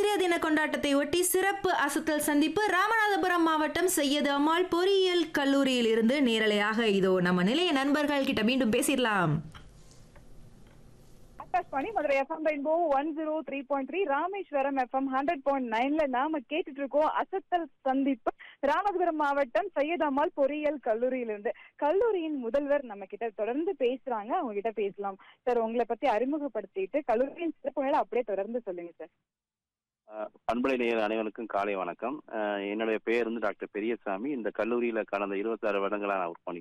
ஆசிரியர் தின கொண்டாட்டத்தை ஒட்டி சிறப்பு அசத்தல் சந்திப்பு ராமநாதபுரம் மாவட்டம் செய்யது அம்மாள் பொறியியல் கல்லூரியில் இருந்து நேரலையாக இதோ நம்ம நிலைய நண்பர்கள் கிட்ட மீண்டும் பேசிடலாம் Akashvani Madurai FM rainbow one zero three point three Rameswaram FM hundred point நைன்ல நாம கேட்டுட்டு இருக்கோம் அசத்தல் சந்திப்பு ராமநாதபுரம் மாவட்டம் சையத் அம்மாள் பொறியியல் கல்லூரியிலிருந்து கல்லூரியின் முதல்வர் நம்ம கிட்ட தொடர்ந்து பேசுறாங்க அவங்க கிட்ட பேசலாம் சார் உங்களை பத்தி அறிமுகப்படுத்திட்டு கல்லூரியின் சிறப்புகளை அப்படியே தொடர்ந்து சொல்லுங்க சார் அஹ் பண்பலை நேயர் அனைவருக்கும் காலை வணக்கம் அஹ் என்னுடைய பெயர் வந்து டாக்டர் பெரியசாமி இந்த கல்லூரியில கடந்த இருபத்தாறு வருடங்களா நான் ஒர்க் பண்ணி